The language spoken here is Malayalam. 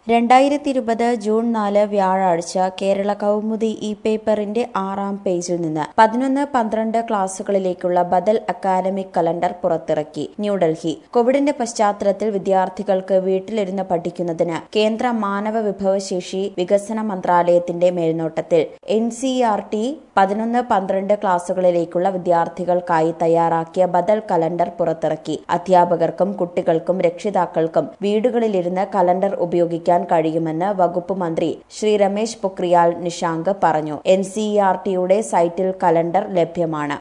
രണ്ടായിരത്തി ഇരുപത് ജൂൺ നാല് വ്യാഴാഴ്ച കേരള കൗമുദി ഇ പേപ്പറിന്റെ ആറാം പേജിൽ നിന്ന് പതിനൊന്ന് പന്ത്രണ്ട് ക്ലാസുകളിലേക്കുള്ള ബദൽ അക്കാദമിക് കലണ്ടർ പുറത്തിറക്കി ന്യൂഡൽഹി കോവിഡിന്റെ പശ്ചാത്തലത്തിൽ വിദ്യാർത്ഥികൾക്ക് വീട്ടിലിരുന്ന് പഠിക്കുന്നതിന് കേന്ദ്ര മാനവ വിഭവശേഷി വികസന മന്ത്രാലയത്തിന്റെ മേൽനോട്ടത്തിൽ എൻ സി ആർ ടി പതിനൊന്ന് പന്ത്രണ്ട് ക്ലാസുകളിലേക്കുള്ള വിദ്യാർത്ഥികൾക്കായി തയ്യാറാക്കിയ ബദൽ കലണ്ടർ പുറത്തിറക്കി അധ്യാപകർക്കും കുട്ടികൾക്കും രക്ഷിതാക്കൾക്കും വീടുകളിലിരുന്ന് കലണ്ടർ ഉപയോഗിക്കാൻ കഴിയുമെന്ന് വകുപ്പ് മന്ത്രി ശ്രീ രമേശ് പൊക്രിയാൽ നിഷാങ്ക് പറഞ്ഞു എൻ സി ആർ ടിയുടെ സൈറ്റിൽ കലണ്ടർ ലഭ്യമാണ്